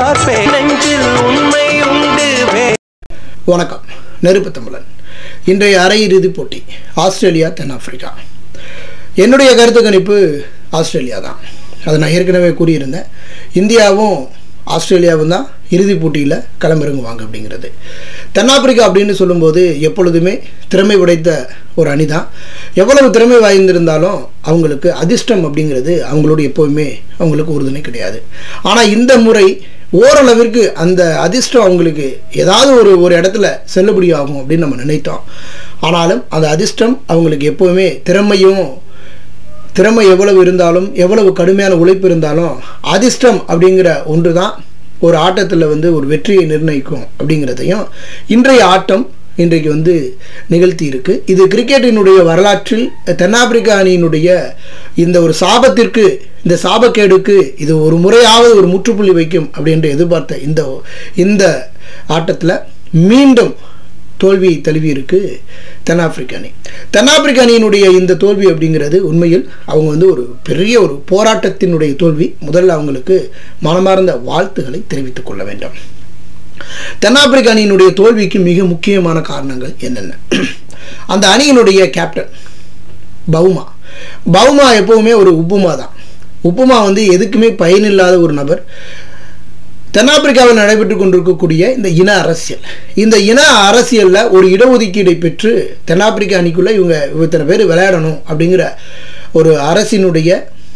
பார்ப்பேன் நெஞ்சில் உண்மை உண்டு வே வணக்கம் நெருப்பு தமிழன் இன்றைய அரையிறுதிப் போட்டி ஆஸ்திரேலியா தென்னாப்பிரிக்கா என்னுடைய கருத்து கணிப்பு ஆஸ்திரேலியா தான் அதை நான் ஏற்கனவே கூறியிருந்தேன் இந்தியாவும் ஆஸ்திரேலியாவும் தான் இறுதிப் போட்டியில் களமிறங்குவாங்க அப்படிங்கிறது தென்னாப்பிரிக்கா அப்படின்னு சொல்லும்போது எப்பொழுதுமே திறமை உடைத்த ஒரு அணி தான் எவ்வளவு திறமை வாய்ந்திருந்தாலும் அவங்களுக்கு அதிர்ஷ்டம் அப்படிங்கிறது அவங்களோட எப்போவுமே அவங்களுக்கு உறுதுணை கிடையாது ஆனால் இந்த முறை ஓரளவிற்கு அந்த அதிர்ஷ்டம் அவங்களுக்கு ஏதாவது ஒரு ஒரு இடத்துல செல்லுபடி ஆகும் அப்படின்னு நம்ம நினைத்தோம் ஆனாலும் அந்த அதிர்ஷ்டம் அவங்களுக்கு எப்போவுமே திறமையும் திறமை எவ்வளவு இருந்தாலும் எவ்வளவு கடுமையான உழைப்பு இருந்தாலும் அதிர்ஷ்டம் அப்படிங்கிற ஒன்று தான் ஒரு ஆட்டத்தில் வந்து ஒரு வெற்றியை நிர்ணயிக்கும் அப்படிங்கிறதையும் இன்றைய ஆட்டம் இன்றைக்கு வந்து நிகழ்த்தி இருக்கு இது கிரிக்கெட்டினுடைய வரலாற்றில் தென்னாப்பிரிக்கா அணியினுடைய இந்த ஒரு சாபத்திற்கு இந்த சாபக்கேடுக்கு இது ஒரு முறையாவது ஒரு முற்றுப்புள்ளி வைக்கும் அப்படின்ற எதிர்பார்த்த இந்த இந்த ஆட்டத்தில் மீண்டும் தோல்வி தழுவி இருக்கு தென்னாப்பிரிக்க அணி தென்னாப்பிரிக்க அணியினுடைய இந்த தோல்வி அப்படிங்கிறது உண்மையில் அவங்க வந்து ஒரு பெரிய ஒரு போராட்டத்தினுடைய தோல்வி முதல்ல அவங்களுக்கு மனமார்ந்த வாழ்த்துக்களை தெரிவித்துக் கொள்ள வேண்டும் தென்னாப்பிரிக்க அணியினுடைய தோல்விக்கு மிக முக்கியமான காரணங்கள் என்னென்ன அந்த அணியினுடைய கேப்டன் பவுமா பவுமா எப்பவுமே ஒரு உப்புமா தான் உப்புமா வந்து எதுக்குமே பயனில்லாத ஒரு நபர் தென்னாப்பிரிக்காவில் நடைபெற்று கொண்டிருக்கக்கூடிய இந்த இன அரசியல் இந்த இன அரசியலில் ஒரு இடஒதுக்கீடை பெற்று தென்னாப்பிரிக்கா அணிக்குள்ளே இவங்க இத்தனை பேர் விளையாடணும் அப்படிங்கிற ஒரு அரசினுடைய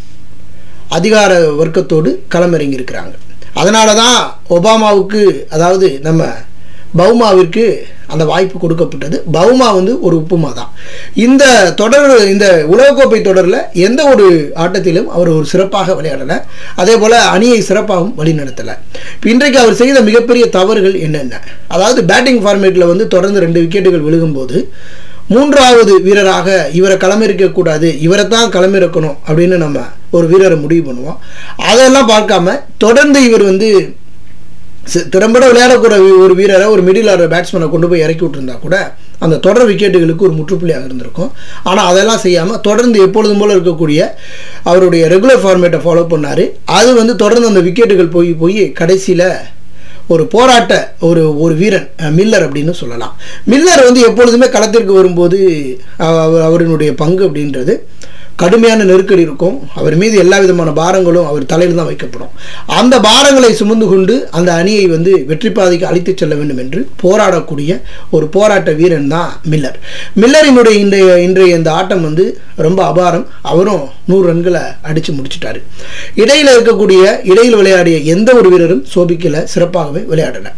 அதிகார வர்க்கத்தோடு களமிறங்கியிருக்கிறாங்க அதனால தான் ஒபாமாவுக்கு அதாவது நம்ம பவுமாவிற்கு அந்த வாய்ப்பு கொடுக்கப்பட்டது பவுமா வந்து ஒரு உப்புமா தான் இந்த தொடர் இந்த உலகக்கோப்பை தொடரில் எந்த ஒரு ஆட்டத்திலும் அவர் ஒரு சிறப்பாக விளையாடலை அதே போல் அணியை சிறப்பாகவும் வழிநடத்தலை இப்போ இன்றைக்கு அவர் செய்த மிகப்பெரிய தவறுகள் என்னென்ன அதாவது பேட்டிங் ஃபார்மேட்டில் வந்து தொடர்ந்து ரெண்டு விக்கெட்டுகள் விழுகும்போது மூன்றாவது வீரராக இவரை களமிறக்கக்கூடாது இவரை தான் களமிறக்கணும் அப்படின்னு நம்ம ஒரு வீரரை முடிவு பண்ணுவோம் அதெல்லாம் பார்க்காம தொடர்ந்து இவர் வந்து சி- திறம்பட விளையாடக்கூடிய ஒரு வீரரை ஒரு மிடில் ஆர்டர் பேட்ஸ்மேனை கொண்டு போய் இறக்கி விட்டுருந்தா கூட அந்த தொடர் விக்கெட்டுகளுக்கு ஒரு முற்றுப்புள்ளியாக இருந்திருக்கும் ஆனால் அதெல்லாம் செய்யாமல் தொடர்ந்து எப்பொழுதும் போல இருக்கக்கூடிய அவருடைய ரெகுலர் ஃபார்மேட்டை ஃபாலோ பண்ணார் அது வந்து தொடர்ந்து அந்த விக்கெட்டுகள் போய் போய் கடைசியில் ஒரு போராட்ட ஒரு ஒரு வீரன் அஹ், மில்லர் அப்படின்னு சொல்லலாம் மில்லர் வந்து எப்பொழுதுமே களத்திற்கு வரும்போது அவ- அவர் அவரினுடைய பங்கு அப்படின்றது கடுமையான நெருக்கடி இருக்கும் அவர் மீது எல்லா விதமான பாரங்களும் அவர் தலையில் தான் வைக்கப்படும் அந்த பாரங்களை சுமந்து கொண்டு அந்த அணியை வந்து வெற்றி பாதைக்கு அழைத்துச் செல்ல வேண்டும் என்று போராடக்கூடிய ஒரு போராட்ட வீரன் தான் மில்லர் மில்லரினுடைய இன்றைய இன்றைய இந்த ஆட்டம் வந்து ரொம்ப அபாரம் அவரும் நூறு ரன்களை அடித்து முடிச்சிட்டாரு இடையில் இருக்கக்கூடிய இடையில் விளையாடிய எந்த ஒரு வீரரும் சோபிக்கல சிறப்பாகவே விளையாடலை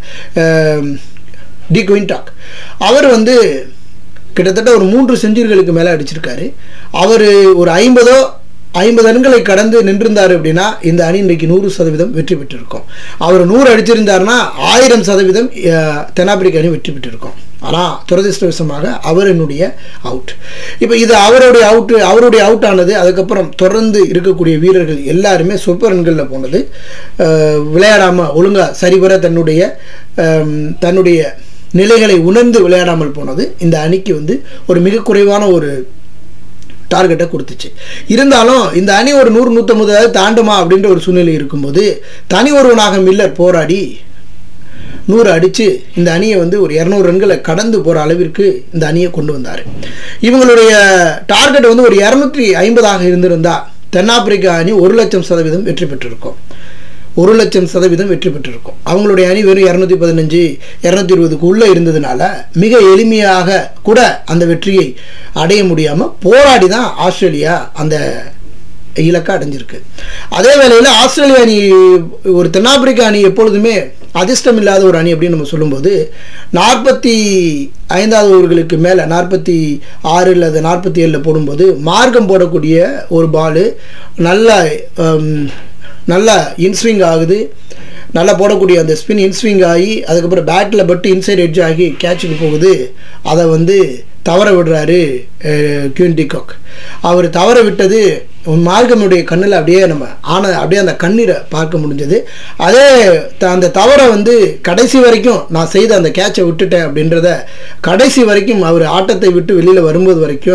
டி குவிண்டாக் அவர் வந்து கிட்டத்தட்ட ஒரு மூன்று செஞ்சுரிகளுக்கு மேலே அடிச்சிருக்காரு அவர் ஒரு ஐம்பதோ ஐம்பது ரன்களை கடந்து நின்றிருந்தார் அப்படின்னா இந்த அணி இன்றைக்கு நூறு சதவீதம் வெற்றி பெற்றிருக்கும் அவர் நூறு அடிச்சிருந்தாருன்னா ஆயிரம் சதவீதம் அஹ், தென்னாப்பிரிக்க அணி வெற்றி பெற்றிருக்கும் ஆனால் துரதிருஷ்டவசமாக அவர் என்னுடைய அவுட் இப்போ இது அவருடைய அவுட்டு அவருடைய அவுட் ஆனது அதுக்கப்புறம் தொடர்ந்து இருக்கக்கூடிய வீரர்கள் எல்லாருமே சொற்ப ரன்களில் போனது அஹ், விளையாடாம ஒழுங்காக சரிவர தன்னுடைய அம், தன்னுடைய நிலைகளை உணர்ந்து விளையாடாமல் போனது இந்த அணிக்கு வந்து ஒரு மிக குறைவான ஒரு டார்கெட்டை கொடுத்துச்சு இருந்தாலும் இந்த அணி ஒரு நூறு நூற்றம்பதாவது தாண்டுமா அப்படின்ற ஒரு சூழ்நிலை இருக்கும்போது தனி ஒருவனாக மில்லர் போராடி நூறு அடித்து இந்த அணியை வந்து ஒரு இரநூறு ரன்களை கடந்து போகிற அளவிற்கு இந்த அணியை கொண்டு வந்தார் இவங்களுடைய டார்கெட் வந்து ஒரு இரநூற்றி ஐம்பதாக இருந்திருந்தா தென்னாப்பிரிக்கா அணி ஒரு லட்சம் சதவீதம் வெற்றி பெற்றிருக்கும் ஒரு லட்சம் சதவீதம் வெற்றி பெற்றிருக்கும் அவங்களுடைய அணி வெறும் இரநூத்தி பதினஞ்சு இரநூத்தி இருபதுக்கு உள்ளே இருந்ததுனால மிக எளிமையாக கூட அந்த வெற்றியை அடைய முடியாமல் போராடி தான் ஆஸ்திரேலியா அந்த இலக்கை அடைஞ்சிருக்கு அதே வேளையில் ஆஸ்திரேலியா அணி ஒரு தென்னாப்பிரிக்கா அணி எப்பொழுதுமே அதிர்ஷ்டம் இல்லாத ஒரு அணி அப்படின்னு நம்ம சொல்லும்போது நாற்பத்தி ஐந்தாவது ஓவர்களுக்கு மேலே நாற்பத்தி ஆறு அல்லது நாற்பத்தி ஏழில் போடும்போது மார்க்கம் போடக்கூடிய ஒரு பாலு நல்ல ஹம், நல்லா இன்ஸ்விங் ஆகுது நல்லா போடக்கூடிய அந்த ஸ்பின் இன்ஸ்விங் ஆகி அதுக்கப்புறம் பேட்டில் பட்டு இன்சைட் எட்ஜ் ஆகி கேட்சுக்கு போகுது அதை வந்து தவற விடுறாரு கியூன் டிகாக் அவர் தவற விட்டது மார்க்கமுடைய கண்ணில் அப்படியே நம்ம ஆன அப்படியே அந்த கண்ணீரை பார்க்க முடிஞ்சது அதே த- அந்த தவறை வந்து கடைசி வரைக்கும் நான் செய்த அந்த கேட்சை விட்டுட்டேன் அப்படின்றத கடைசி வரைக்கும் அவர் ஆட்டத்தை விட்டு வெளியில் வரும்போது வரைக்கும்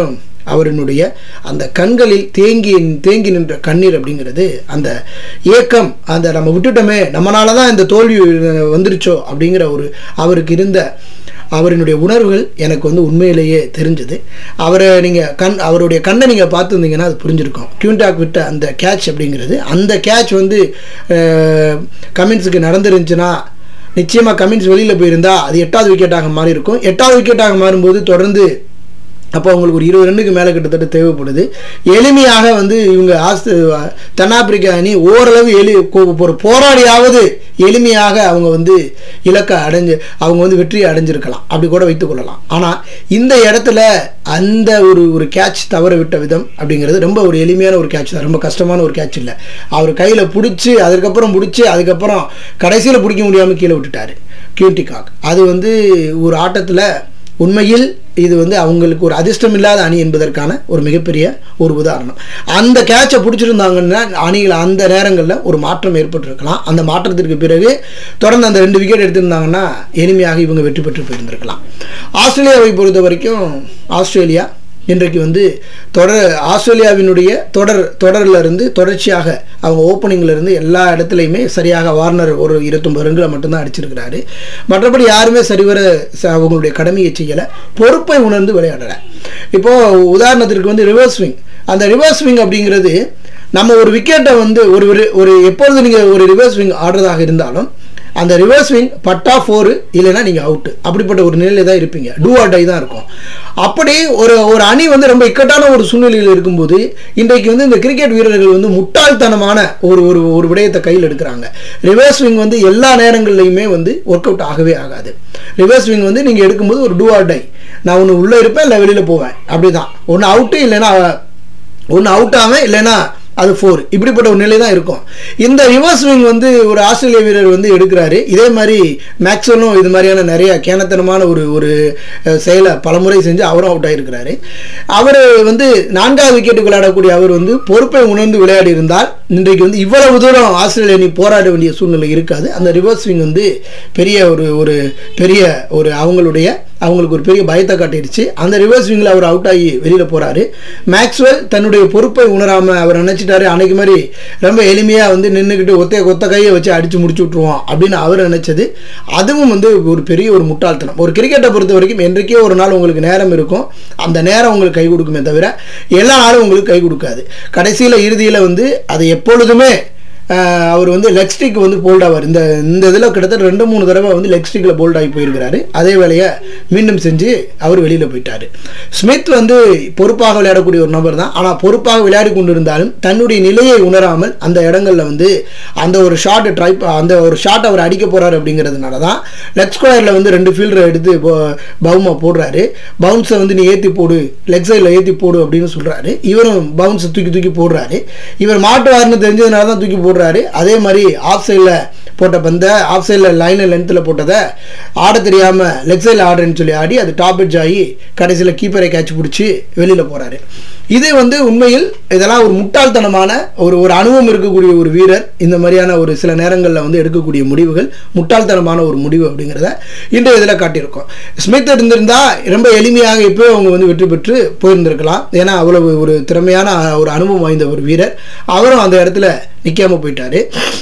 அவரினுடைய அந்த கண்களில் தேங்கி தேங்கி நின்ற கண்ணீர் அப்படிங்கிறது அந்த ஏக்கம் அந்த நம்ம விட்டுட்டோமே நம்மளால தான் இந்த தோல்வி வந்துருச்சோ அப்படிங்கிற ஒரு அவருக்கு இருந்த அவரினுடைய உணர்வுகள் எனக்கு வந்து உண்மையிலேயே தெரிஞ்சது அவரை நீங்கள் கண் அவருடைய கண்ணை நீங்கள் பார்த்துருந்தீங்கன்னா அது புரிஞ்சிருக்கும் டியூன்டாக் விட்ட அந்த கேட்ச் அப்படிங்கிறது அந்த கேட்ச் வந்து கமின்ஸுக்கு நடந்துருந்துச்சுன்னா நிச்சயமாக கமின்ஸ் வெளியில் போயிருந்தா அது எட்டாவது விக்கெட்டாக மாறி இருக்கும் எட்டாவது விக்கெட்டாக மாறும்போது தொடர்ந்து அப்போ அவங்களுக்கு ஒரு இருபது ரன்னுக்கு மேலே கிட்டத்தட்ட தேவைப்படுது எளிமையாக வந்து இவங்க ஆஸ்து தென்னாப்பிரிக்கா அணி ஓரளவு எளி கொ- ஒரு போராடியாவது எளிமையாக அவங்க வந்து இலக்கை அடைஞ்சு அவங்க வந்து வெற்றியை அடைஞ்சிருக்கலாம் அப்படி கூட வைத்துக் கொள்ளலாம் ஆனால் இந்த இடத்துல அந்த ஒரு ஒரு கேட்ச் தவற விட்ட விதம் அப்படிங்கிறது ரொம்ப ஒரு எளிமையான ஒரு கேட்ச் தான் ரொம்ப கஷ்டமான ஒரு கேட்ச் இல்லை அவர் கையில் பிடிச்சி அதுக்கப்புறம் பிடிச்சி அதுக்கப்புறம் கடைசியில் பிடிக்க முடியாமல் கீழே விட்டுட்டாரு கியூட்டிகாக் அது வந்து ஒரு ஆட்டத்தில் உண்மையில் இது வந்து அவங்களுக்கு ஒரு அதிர்ஷ்டம் இல்லாத அணி என்பதற்கான ஒரு மிகப்பெரிய ஒரு உதாரணம் அந்த கேட்சை பிடிச்சிருந்தாங்கன்னா அணியில் அந்த நேரங்களில் ஒரு மாற்றம் ஏற்பட்டிருக்கலாம் அந்த மாற்றத்திற்கு பிறகு தொடர்ந்து அந்த ரெண்டு விக்கெட் எடுத்திருந்தாங்கன்னா எளிமையாக இவங்க வெற்றி பெற்று போயிருந்திருக்கலாம் ஆஸ்திரேலியாவை பொறுத்த வரைக்கும் ஆஸ்திரேலியா இன்றைக்கு வந்து தொடர் ஆஸ்திரேலியாவினுடைய தொடர் தொடரில் இருந்து தொடர்ச்சியாக அவங்க ஓப்பனிங்ல இருந்து எல்லா இடத்துலையுமே சரியாக வார்னர் ஒரு இருபத்தொம்பது ரன்களை மட்டும்தான் அடிச்சிருக்கிறாரு மற்றபடி யாருமே சரிவர ச- அவங்களுடைய கடமையை செய்யலை பொறுப்பை உணர்ந்து விளையாடலை இப்போது உதாரணத்திற்கு வந்து ரிவர்ஸ் ஸ்விங் அந்த ரிவர்ஸ் ஸ்விங் அப்படிங்கிறது நம்ம ஒரு விக்கெட்டை வந்து ஒரு ஒரு- ஒரு எப்பொழுது நீங்கள் ஒரு ரிவர்ஸ் ஸ்விங் ஆடுறதாக இருந்தாலும் அந்த ரிவர்ஸ் ஸ்விங் பட்டா ஃபோரு இல்லைன்னா நீங்கள் அவுட்டு அப்படிப்பட்ட ஒரு நிலையில தான் இருப்பீங்க டூ ஆர் டை தான் இருக்கும் அப்படி ஒரு ஒரு அணி வந்து ரொம்ப இக்கட்டான ஒரு சூழ்நிலையில் இருக்கும்போது இன்றைக்கு வந்து இந்த கிரிக்கெட் வீரர்கள் வந்து முட்டாள்தனமான ஒரு ஒரு ஒரு விடயத்தை கையில் எடுக்கிறாங்க ரிவர்ஸ் ஸ்விங் வந்து எல்லா நேரங்கள்லையுமே வந்து ஒர்க் அவுட் ஆகவே ஆகாது ரிவர்ஸ் ஸ்விங் வந்து நீங்கள் எடுக்கும்போது ஒரு டூ ஆர் டை நான் ஒன்று உள்ளே இருப்பேன் இல்லை வெளியில் போவேன் அப்படி தான் ஒன்று அவுட்டு இல்லைன்னா ஒன்று அவுட் ஆவேன் இல்லைன்னா அது ஃபோர் இப்படிப்பட்ட ஒரு நிலை தான் இருக்கும் இந்த ரிவர்ஸ் ஸ்விங் வந்து ஒரு ஆஸ்திரேலிய வீரர் வந்து எடுக்கிறாரு இதே மாதிரி மேக்ஸ்வெல்லும் இது மாதிரியான நிறைய கேனத்தனமான ஒரு ஒரு அஹ், செயலை பலமுறை செஞ்சு அவரும் அவுட் ஆகிருக்கிறாரு அவர் வந்து நான்காவது விக்கெட்டுக்கு விளையாடக்கூடிய அவர் வந்து பொறுப்பை உணர்ந்து விளையாடி இருந்தால் இன்றைக்கு வந்து இவ்வளவு தூரம் ஆஸ்திரேலிய அணி போராட வேண்டிய சூழ்நிலை இருக்காது அந்த ரிவர்ஸ் ஸ்விங் வந்து பெரிய ஒரு ஒரு பெரிய ஒரு அவங்களுடைய அவங்களுக்கு ஒரு பெரிய பயத்தை காட்டிடுச்சு அந்த ரிவர்ஸ் ஸ்விங்கில் அவர் அவுட் ஆகி வெளியில் போகிறாரு மேக்ஸ்வெல் தன்னுடைய பொறுப்பை உணராமல் அவர் நினச்சிட்டாரு அன்னைக்கு மாதிரி ரொம்ப எளிமையாக வந்து நின்றுக்கிட்டு ஒத்த ஒத்த கையை வச்சு அடித்து முடிச்சு விட்ருவோம் அப்படின்னு அவர் நினச்சது அதுவும் வந்து ஒரு பெரிய ஒரு முட்டாள்தனம் ஒரு கிரிக்கெட்டை பொறுத்த வரைக்கும் என்றைக்கே ஒரு நாள் உங்களுக்கு நேரம் இருக்கும் அந்த நேரம் உங்களுக்கு கை கொடுக்குமே தவிர எல்லா நாளும் உங்களுக்கு கை கொடுக்காது கடைசியில் இறுதியில் வந்து அது எப்பொழுதுமே ஆஹ் அவர் வந்து லெக் ஸ்டிக் வந்து போல்ட் ஆவார் இந்த இந்த இதில் கிட்டத்தட்ட ரெண்டு மூணு தடவை வந்து லெக் ஸ்டிக்கில் போல்ட் ஆகி போயிருக்கிறாரு அதே வேலையை மீண்டும் செஞ்சு அவர் வெளியில் போயிட்டார் ஸ்மித் வந்து பொறுப்பாக விளையாடக்கூடிய ஒரு நபர் தான் ஆனால் பொறுப்பாக விளையாடி கொண்டிருந்தாலும் தன்னுடைய நிலையை உணராமல் அந்த இடங்களில் வந்து அந்த ஒரு ஷாட் ட்ரை அந்த ஒரு ஷாட் அவர் அடிக்க போகிறாரு அப்படிங்கிறதுனால தான் லெக் ஸ்கொயரில் வந்து ரெண்டு ஃபீல்டரை எடுத்து பவுமா போடுறாரு பவுன்ஸை வந்து நீ ஏற்றி போடு லெக் சைடில் ஏற்றி போடு அப்படின்னு சொல்கிறாரு இவரும் பவுன்ஸை தூக்கி தூக்கி போடுறாரு இவர் மாட்டுவார்னு தெரிஞ்சதுனால தான் தூக்கி போடுறாரு அதே மாதிரி ஆஃப் சைடில் போட்ட பந்தை ஆஃப் சைடில் லைனில் லென்த்தில் போட்டதை ஆட தெரியாமல் லெக் சைடில் ஆடுறேன்னு சொல்லி ஆடி அது டாப் எட்ஜ் ஆகி கடைசியில் கீப்பரை கேட்ச் பிடிச்சி வெளியில் போகிறாரு இது வந்து உண்மையில் இதெல்லாம் ஒரு முட்டாள்தனமான ஒரு ஒரு அனுபவம் இருக்கக்கூடிய ஒரு வீரர் இந்த மாதிரியான ஒரு சில நேரங்களில் வந்து எடுக்கக்கூடிய முடிவுகள் முட்டாள்தனமான ஒரு முடிவு அப்படிங்கிறத இன்றைய இதில் காட்டியிருக்கோம் ஸ்மித் இருந்திருந்தா ரொம்ப எளிமையாக இப்போ அவங்க வந்து வெற்றி பெற்று போயிருந்திருக்கலாம் ஏன்னா அவ்வளவு ஒரு திறமையான ஒரு அனுபவம் வாய்ந்த ஒரு வீரர் அவரும் அந்த இடத்துல நிற்காம போயிட்டாரு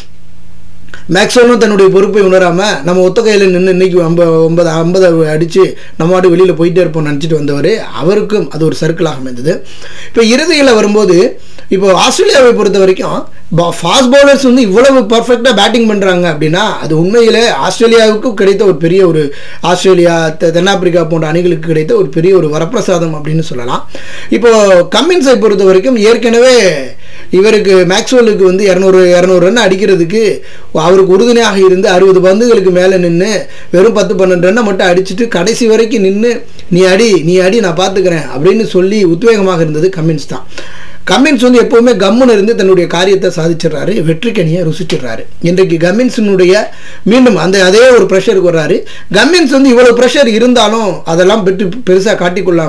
மேக்ஸிமம் தன்னுடைய பொறுப்பை உணராமல் நம்ம ஒத்த கையில் நின்று இன்னைக்கு ஐம்பது ஒன்பது ஐம்பது அடித்து நம்ம வாட்டு வெளியில் போயிட்டே இருப்போம் நினச்சிட்டு வந்தவர் அவருக்கும் அது ஒரு சர்க்கிளாக அமைந்தது இப்போ இறுதியில் வரும்போது இப்போ ஆஸ்திரேலியாவை பொறுத்த வரைக்கும் ஃபாஸ்ட் பவுலர்ஸ் வந்து இவ்வளவு பர்ஃபெக்டாக பேட்டிங் பண்ணுறாங்க அப்படின்னா அது உண்மையிலே ஆஸ்திரேலியாவுக்கும் கிடைத்த ஒரு பெரிய ஒரு ஆஸ்திரேலியா தெ- தென்னாப்பிரிக்கா போன்ற அணிகளுக்கு கிடைத்த ஒரு பெரிய ஒரு வரப்பிரசாதம் அப்படின்னு சொல்லலாம் இப்போ கம்மின்ஸை பொறுத்த வரைக்கும் ஏற்கனவே இவருக்கு மேக்ஸ்வெல்லுக்கு வந்து இரநூறு இரநூறு ரன் அடிக்கிறதுக்கு அவருக்கு உறுதுணையாக இருந்து அறுபது பந்துகளுக்கு மேலே நின்று வெறும் பத்து பன்னெண்டு ரன்னை மட்டும் அடிச்சுட்டு கடைசி வரைக்கும் நின்று நீ அடி நீ அடி நான் பார்த்துக்கிறேன் அப்படின்னு சொல்லி உத்வேகமாக இருந்தது கம்மின்ஸ் தான் கம்மின்ஸ் வந்து எப்போவுமே கம்முன்னு இருந்து தன்னுடைய காரியத்தை சாதிச்சிடுறாரு வெற்றிக்கனியை ருசிச்சிடுறாரு இன்றைக்கு கம்மின்ஸினுடைய மீண்டும் அந்த அதே ஒரு ப்ரெஷருக்கு வர்றாரு கம்மின்ஸ் வந்து இவ்வளோ ப்ரெஷர் இருந்தாலும் அதெல்லாம் பெற்று பெருசாக காட்டிக்கொள்ளாமல்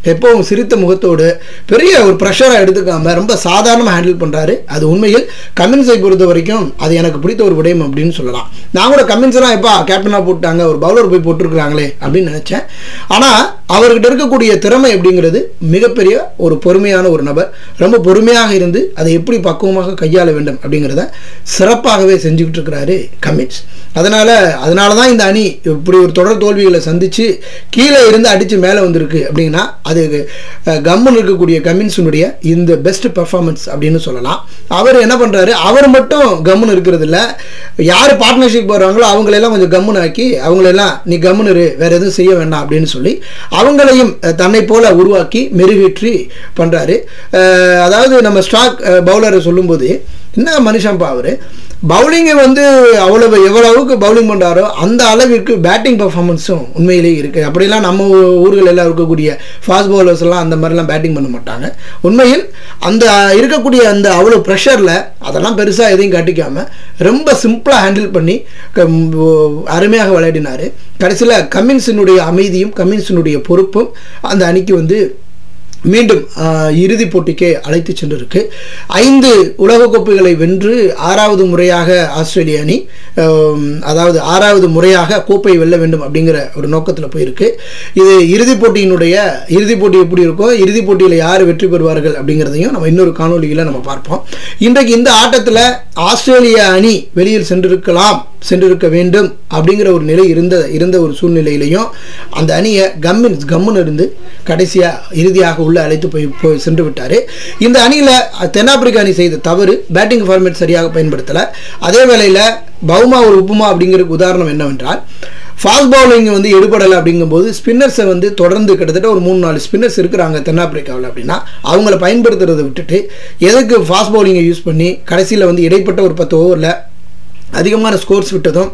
எப்பவும் சிரித்த முகத்தோடு பெரிய ஒரு ப்ரெஷராக எடுத்துக்காம ரொம்ப சாதாரணமாக ஹேண்டில் பண்ணுறாரு அது உண்மையில் கமின்ஸை பொறுத்த வரைக்கும் அது எனக்கு பிடித்த ஒரு விடயம் அப்படின்னு சொல்லலாம் நான் கூட கமின்ஸ்லாம் எப்பா கேப்டனாக போட்டாங்க ஒரு பவுலர் போய் போட்டிருக்கிறாங்களே அப்படின்னு நினச்சேன் ஆனால் அவர்கிட்ட இருக்கக்கூடிய திறமை அப்படிங்கிறது மிகப்பெரிய ஒரு பொறுமையான ஒரு நபர் ரொம்ப பொறுமையாக இருந்து அதை எப்படி பக்குவமாக கையாள வேண்டும் அப்படிங்கிறத சிறப்பாகவே செஞ்சுக்கிட்டு இருக்கிறாரு கமின்ஸ் அதனால் அதனால தான் இந்த அணி இப்படி ஒரு தொடர் தோல்விகளை சந்தித்து கீழே இருந்து அடித்து மேலே வந்திருக்கு அப்படின்னா அது அஹ், கம்முன்னு இருக்கக்கூடிய கமின்ஸினுடைய இந்த பெஸ்ட் பெர்ஃபார்மன்ஸ் அப்படின்னு சொல்லலாம் அவர் என்ன பண்ணுறாரு அவர் மட்டும் கம்முன்னு இருக்கிறது இல்லை யார் பார்ட்னர்ஷிப் போகிறாங்களோ அவங்களெல்லாம் கொஞ்சம் கம்முன்னு ஆக்கி அவங்களெல்லாம் நீ கம்முன்னு இரு, வேற எதுவும் செய்ய வேண்டாம் அப்படின்னு சொல்லி அவங்களையும் அஹ், தன்னை போல உருவாக்கி மெருகேற்றி பண்ணுறாரு அதாவது நம்ம ஸ்டாக் பவுலரை சொல்லும்போது என்ன மனுஷன்ப்பா அவர் பவுலிங்கை வந்து அவ்வளவு எவ்வளவுக்கு பவுலிங் பண்ணுறாரோ அந்த அளவிற்கு பேட்டிங் பர்ஃபார்மன்ஸும் உண்மையிலேயே இருக்குது அப்படிலாம் நம்ம ஊ- ஊர்கள் எல்லாம் இருக்கக்கூடிய ஃபாஸ்ட் பவுலர்ஸ் எல்லாம் அந்த மாதிரிலாம் பேட்டிங் பண்ண மாட்டாங்க உண்மையில் அந்த இருக்கக்கூடிய அந்த அவ்வளோ ப்ரெஷரில் அதெல்லாம் பெருசாக எதையும் காட்டிக்காம ரொம்ப சிம்பிளாக ஹேண்டில் பண்ணி க- ம், அருமையாக விளையாடினார் கடைசியில் கமின்ஸினுடைய அமைதியும் கமின்ஸினுடைய பொறுப்பும் அந்த அணிக்கு வந்து மீண்டும் ஆஹ், இறுதிப் போட்டிக்கே அழைத்து சென்றிருக்கு ஐந்து உலகக்கோப்பைகளை வென்று ஆறாவது முறையாக ஆஸ்திரேலிய அணி ஆம், அதாவது ஆறாவது முறையாக கோப்பை வெல்ல வேண்டும் அப்படிங்கிற ஒரு நோக்கத்தில் போயிருக்கு இது இறுதிப் போட்டியினுடைய இறுதிப் போட்டி எப்படி இருக்கோ இறுதிப் போட்டியில் யார் வெற்றி பெறுவார்கள் அப்படிங்கிறதையும் நம்ம இன்னொரு காணொலியில் நம்ம பார்ப்போம் இன்றைக்கு இந்த ஆட்டத்தில் ஆஸ்திரேலிய அணி வெளியில் சென்றிருக்கலாம் சென்றிருக்க வேண்டும் அப்படிங்கிற ஒரு நிலை இருந்த இருந்த ஒரு சூழ்நிலையிலையும் அந்த அணியை கம்மின் கம்முன்னு இருந்து கடைசியாக இறுதியாக உள்ள அழைத்து போய் போய் சென்று விட்டார் இந்த அணியில் தென்னாப்பிரிக்க அணி செய்த தவறு பேட்டிங் ஃபார்மேட் சரியாக பயன்படுத்தலை அதே வேளையில் பவுமா ஒரு உப்புமா அப்படிங்கிறதுக்கு உதாரணம் என்னவென்றால் ஃபாஸ்ட் பவுலிங் வந்து எடுபடலை அப்படிங்கும்போது ஸ்பின்னர்ஸை வந்து தொடர்ந்து கிட்டத்தட்ட ஒரு மூணு நாலு ஸ்பின்னர்ஸ் இருக்கிறாங்க தென்னாப்பிரிக்காவில் அப்படின்னா அவங்கள பயன்படுத்துறதை விட்டுட்டு எதுக்கு ஃபாஸ்ட் பவுலிங்கை யூஸ் பண்ணி கடைசியில் வந்து இடைப்பட்ட ஒரு பத்து ஓவரில் அதிகமான ஸ்கோர்ஸ் விட்டதும்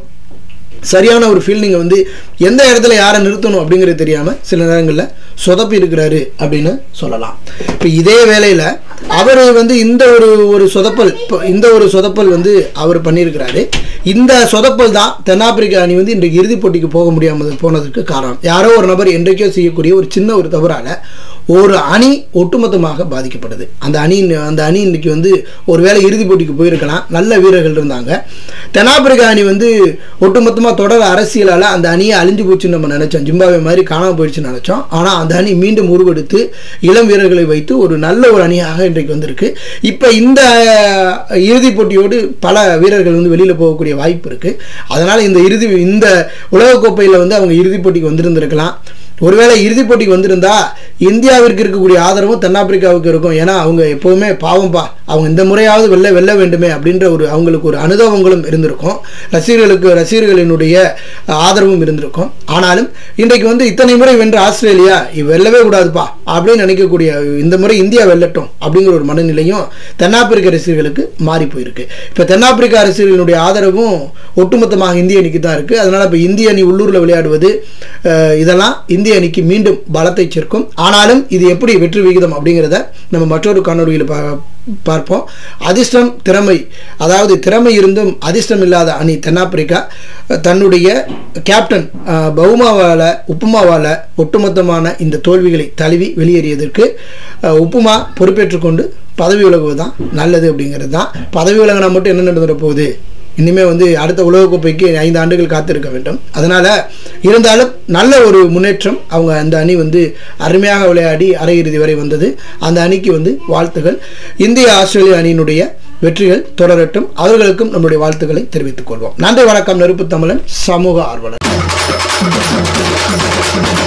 சரியான ஒரு ஃபீல்டிங்கை வந்து எந்த இடத்துல யாரை நிறுத்தணும் அப்படிங்கிறது தெரியாமல் சில நேரங்களில் சொதப்பி இருக்கிறாரு அப்படின்னு சொல்லலாம் இப்போ இதே வேளையில் அவர் வந்து இந்த ஒரு ஒரு சொதப்பல் இப்போ இந்த ஒரு சொதப்பல் வந்து அவர் பண்ணியிருக்கிறாரு இந்த சொதப்பல் தான் தென்னாப்பிரிக்க அணி வந்து இன்றைக்கு இறுதிப் போட்டிக்கு போக முடியாமல் போனதுக்கு காரணம் யாரோ ஒரு நபர் என்றைக்கோ செய்யக்கூடிய ஒரு சின்ன ஒரு தவறால் ஒரு அணி ஒட்டுமொத்தமாக பாதிக்கப்படுது அந்த அணி அந்த அணி இன்னைக்கு வந்து ஒருவேளை இறுதிப் போட்டிக்கு போயிருக்கலாம் நல்ல வீரர்கள் இருந்தாங்க தென்னாப்பிரிக்கா அணி வந்து ஒட்டுமொத்தமாக தொடர் அரசியலால் அந்த அணியை அழிஞ்சு போச்சுன்னு நம்ம நினச்சோம் ஜிம்பாவே மாதிரி காணாமல் போயிடுச்சுன்னு நினச்சோம் ஆனால் அந்த அணி மீண்டும் உருவெடுத்து இளம் வீரர்களை வைத்து ஒரு நல்ல ஒரு அணியாக இன்றைக்கு வந்திருக்கு இப்போ இந்த அஹ், இறுதிப் போட்டியோடு பல வீரர்கள் வந்து வெளியில் போகக்கூடிய வாய்ப்பு இருக்குது அதனால் இந்த இறுதி இந்த உலகக்கோப்பையில் வந்து அவங்க இறுதிப் போட்டிக்கு வந்திருந்திருக்கலாம் ஒருவேளை இறுதிப் போட்டிக்கு வந்திருந்தா இந்தியாவிற்கு இருக்கக்கூடிய ஆதரவும் தென்னாப்பிரிக்காவுக்கு இருக்கும் ஏன்னா அவங்க எப்போவுமே பாவம்பா அவங்க இந்த முறையாவது வெல்ல வெல்ல வேண்டுமே அப்படின்ற ஒரு அவங்களுக்கு ஒரு அனுதாபங்களும் இருந்திருக்கும் ரசிகர்களுக்கு ரசிகர்களினுடைய ஆதரவும் இருந்திருக்கும் ஆனாலும் இன்றைக்கு வந்து இத்தனை முறை வென்ற ஆஸ்திரேலியா இவ் வெல்லவே கூடாதுப்பா அப்படின்னு நினைக்கக்கூடிய இந்த முறை இந்தியா வெல்லட்டும் அப்படிங்கிற ஒரு மனநிலையும் தென்னாப்பிரிக்க ரசிகர்களுக்கு மாறி போயிருக்கு இப்போ தென்னாப்பிரிக்க ரசிகர்களுடைய ஆதரவும் ஒட்டுமொத்தமாக இந்திய அணிக்கு தான் இருக்குது அதனால் இப்போ இந்திய அணி உள்ளூரில் விளையாடுவது அஹ், இதெல்லாம் இந்திய அணிக்கு மீண்டும் பலத்தை சேர்க்கும் ஆனாலும் இது எப்படி வெற்றி விகிதம் அப்படிங்கிறத நம்ம மற்றொரு காணொலியில் பா பார்ப்போம் அதிர்ஷ்டம் திறமை அதாவது திறமை இருந்தும் அதிர்ஷ்டம் இல்லாத அணி தென்னாப்பிரிக்கா அஹ், தன்னுடைய கேப்டன் அஹ், பவுமாவால் உப்புமாவால் ஒட்டுமொத்தமான இந்த தோல்விகளை தழுவி வெளியேறியதற்கு அஹ், உப்புமா பொறுப்பேற்றுக்கொண்டு பதவி விலகுவது தான் நல்லது அப்படிங்கிறது தான் பதவி விலகினா மட்டும் என்ன நடந்துட போகுது இனிமே வந்து அடுத்த உலகக்கோப்பைக்கு ஐந்து ஆண்டுகள் காத்திருக்க வேண்டும் அதனால் இருந்தாலும் நல்ல ஒரு முன்னேற்றம் அவங்க அந்த அணி வந்து அருமையாக விளையாடி அரையிறுதி வரை வந்தது அந்த அணிக்கு வந்து வாழ்த்துகள் இந்திய ஆஸ்திரேலிய அணியினுடைய வெற்றிகள் தொடரட்டும் அவர்களுக்கும் நம்முடைய வாழ்த்துக்களை தெரிவித்துக் கொள்வோம் நன்றி வணக்கம் நெருப்பு தமிழன் சமூக ஆர்வலர்